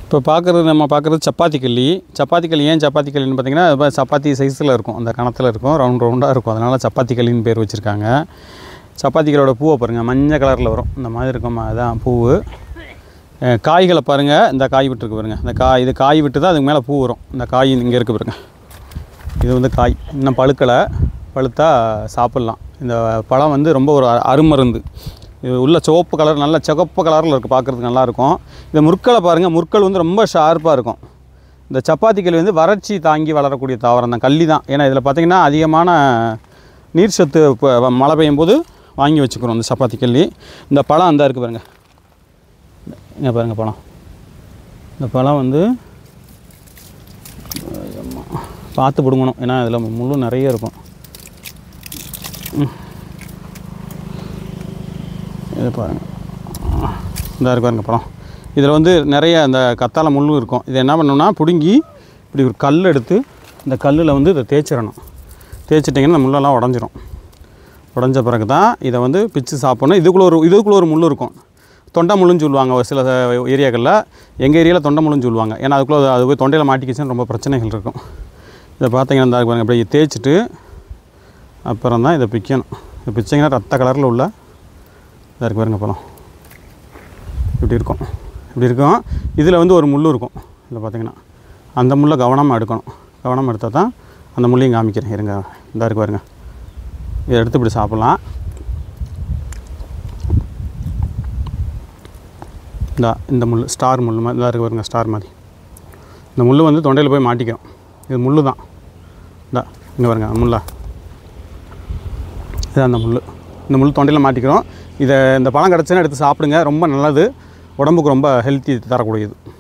இப்போ பார்க்குறது நம்ம பார்க்குறது சப்பாத்தி கல்லி சப்பாத்தி கல்லி ஏன் சப்பாத்தி கல்லின்னு பார்த்தீங்கன்னா அது மாதிரி சப்பாத்தி சைஸில் இருக்கும் அந்த கணத்தில் இருக்கும் ரவுண்ட் ரவுண்டாக இருக்கும் அதனால் சப்பாத்தி கல்லின்னு பேர் வச்சுருக்காங்க சப்பாத்தி கல்லோட பூவை பாருங்கள் மஞ்சள் கலரில் வரும் இந்த மாதிரி இருக்கும் அதான் பூவு அஹ் காய்களை பாருங்கள் இந்த காய் விட்டுருக்கு பாருங்கள் இந்த காய் இது காய் விட்டு தான் அதுக்கு மேலே பூ வரும் இந்த காய் இங்கே இருக்குது பாருங்க இது வந்து காய் இன்னும் பழுக்கலை பழுத்தா சாப்பிட்லாம் இந்த பழம் வந்து ரொம்ப ஒரு அ- அருமருந்து இது உள்ள சிவப்பு கலர் நல்ல சிவப்பு கலரில் இருக்குது பார்க்குறதுக்கு நல்லாயிருக்கும் இந்த முற்களை பாருங்கள் முற்கள் வந்து ரொம்ப ஷார்ப்பாக இருக்கும் இந்த சப்பாத்தி கல்லி வந்து வறட்சி தாங்கி வளரக்கூடிய தாவரம் தான் கள்ளி தான் ஏன்னா இதில் பார்த்திங்கன்னா அதிகமான நீர் சத்து இப்போ மழை பெய்யும் போது வாங்கி வச்சுக்கிறோம் இந்த சப்பாத்தி கல்லி இந்த பழம் அந்த இருக்குது பாருங்கள் இங்கே பாருங்கள் பழம் இந்த பழம் வந்து ஆமா, பார்த்து பிடுங்கணும் ஏன்னா இதில் முள்ளு நிறைய இருக்கும் ம். இது பாருங்கள் இந்த இருக்கு பாருங்க பழம் இதில் வந்து நிறைய அந்த கத்தாழை முள்ளு இருக்கும் இதை என்ன பண்ணணும்னா பிடுங்கி இப்படி ஒரு கல் எடுத்து இந்த கல்லில் வந்து இதை தேய்ச்சிடணும் தேய்ச்சிட்டிங்கன்னா இந்த முள்ளெல்லாம் உடஞ்சிரும் உடஞ்ச பிறகு தான் இதை வந்து பிச்சு சாப்பிடணும் இதுக்குள்ள ஒரு இதுக்குள்ள ஒரு முள் இருக்கும் தொண்டை முள்ளுன்னு சொல்லுவாங்க ஒரு சில ஏரியாக்களில் எங்கள் ஏரியாவில் தொண்டை முள்ளுன்னு சொல்லுவாங்க ஏன்னா அதுக்குள்ளே அது போய் தொண்டையில் மாட்டிக்கிச்சுன்னா ரொம்ப பிரச்சனைகள் இருக்கும் இதை பார்த்தீங்கன்னா இந்த பாருங்க அப்படியே தேய்ச்சிட்டு அப்புறம் தான் இதை பிக்கணும் இதை பிச்சிங்கன்னா ரத்த கலரில் உள்ள இதாக இருக்கு பாருங்க பழம் இப்படி இருக்கும் இப்படி இருக்கும் இதில் வந்து ஒரு முள் இருக்கும் இதில் பார்த்தீங்கன்னா அந்த முள்ளை கவனமாக எடுக்கணும் கவனமாக எடுத்தால் தான் அந்த முள்ளையும் காமிக்கிறேன் இருங்க இந்த இருக்கு பாருங்க இதை எடுத்து இப்படி சாப்பிட்லாம் இந்த இந்த முள் ஸ்டார் முள் மாதிரி இதாக இருக்கு பாருங்க ஸ்டார் மாதிரி இந்த முள் வந்து தொண்டையில் போய் மாட்டிக்கும் இது முள் தான் இந்த இங்கே பாருங்க முள்ளா இது அந்த முள் இந்த முள் தொண்டையில் மாட்டிக்கிறோம் இதை இந்த பழம் கிடச்சுன்னா எடுத்து சாப்பிடுங்க ரொம்ப நல்லது உடம்புக்கு ரொம்ப ஹெல்த்தி தரக்கூடியது